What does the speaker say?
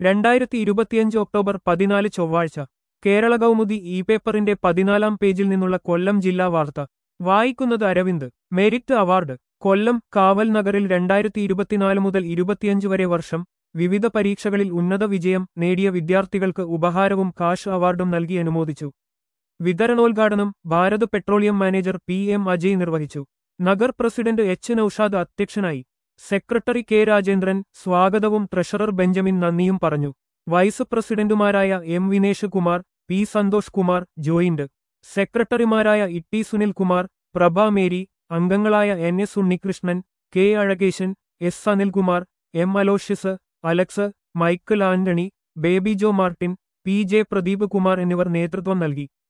രണ്ടായിരത്തി ഇരുപത്തിയഞ്ച് ഒക്ടോബർ പതിനാല് ചൊവ്വാഴ്ച കേരള കൗമുദി ഇ പേപ്പറിന്റെ പതിനാലാം പേജിൽ നിന്നുള്ള കൊല്ലം ജില്ലാ വാർത്ത വായിക്കുന്നത് അരവിന്ദ് മെരിറ്റ് അവാർഡ് കൊല്ലം കാവൽ നഗറിൽ രണ്ടായിരത്തി ഇരുപത്തിനാല് മുതൽ ഇരുപത്തിയഞ്ച് വരെ വർഷം വിവിധ പരീക്ഷകളിൽ ഉന്നത വിജയം നേടിയ വിദ്യാർത്ഥികൾക്ക് ഉപഹാരവും കാഷ് അവാർഡും നൽകി അനുമോദിച്ചു വിതരണോദ്ഘാടനം Bharat petroleum manager P M Ajay നിർവഹിച്ചു നഗർ പ്രസിഡന്റ് എച്ച് നൌഷാദ് അധ്യക്ഷനായി സെക്രട്ടറി കെ രാജേന്ദ്രൻ സ്വാഗതവും ട്രഷറർ ബെഞ്ചമിൻ നന്ദിയും പറഞ്ഞു വൈസ് പ്രസിഡന്റുമാരായ M Vinesh Kumar P Santhosh Kumar joint സെക്രട്ടറിമാരായ ഇട്ടി സുനിൽ കുമാർ പ്രഭ മേരി അംഗങ്ങളായ N S Unnikrishnan K Azhakesan S Anilkumar M Aloysius Alex Michael Antony Baby Joe Martin P J Pradeep Kumar എന്നിവർ നേതൃത്വം നൽകി